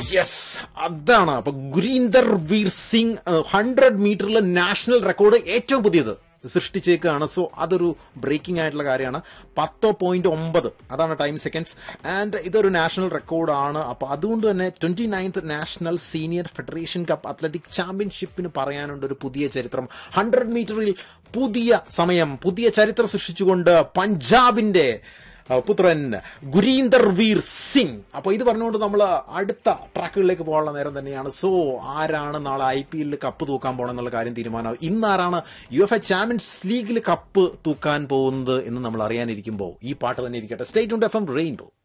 yes അതാണ് അപ്പൊ Gurinder Vir Singh hundred മീറ്ററിൽ നാഷണൽ റെക്കോർഡ് ഏറ്റവും പുതിയത് സൃഷ്ടിച്ചേക്കാണ് സോ അതൊരു ബ്രേക്കിംഗ് ആയിട്ടുള്ള കാര്യമാണ് പത്ത് പോയിന്റ് ഒമ്പത് അതാണ് ടൈം സെക്കൻഡ്സ് ആൻഡ് ഇതൊരു നാഷണൽ റെക്കോർഡാണ് അപ്പൊ അതുകൊണ്ട് തന്നെ twenty ninth national senior federation cup athletic ചാമ്പ്യൻഷിപ്പിന് പറയാനുണ്ട് ഒരു പുതിയ ചരിത്രം ഹൺഡ്രഡ് മീറ്ററിൽ പുതിയ സമയം പുതിയ ചരിത്രം സൃഷ്ടിച്ചുകൊണ്ട് പഞ്ചാബിന്റെ അഹ് പുത്രൻ ഗുരീന്ദർ വീർ സിംഗ് അപ്പൊ ഇത് പറഞ്ഞുകൊണ്ട് നമ്മൾ അടുത്ത ട്രാക്കുകളിലേക്ക് പോകാനുള്ള നേരം തന്നെയാണ് സോ ആരാണ് നാളെ ഐ പി എല്ലിൽ കപ്പ് തൂക്കാൻ പോകണം എന്നുള്ള കാര്യം തീരുമാനമാവും ഇന്നാരാണ് യു എഫ് എ ചാമ്പ്യൻസ് ലീഗിൽ കപ്പ് തൂക്കാൻ പോകുന്നത് എന്ന് നമ്മൾ അറിയാനിരിക്കുമ്പോൾ ഈ പാട്ട് തന്നെ ഇരിക്കട്ടെ സ്റ്റേറ്റ് ഉണ്ട് എഫ് എം റെയിൻബോ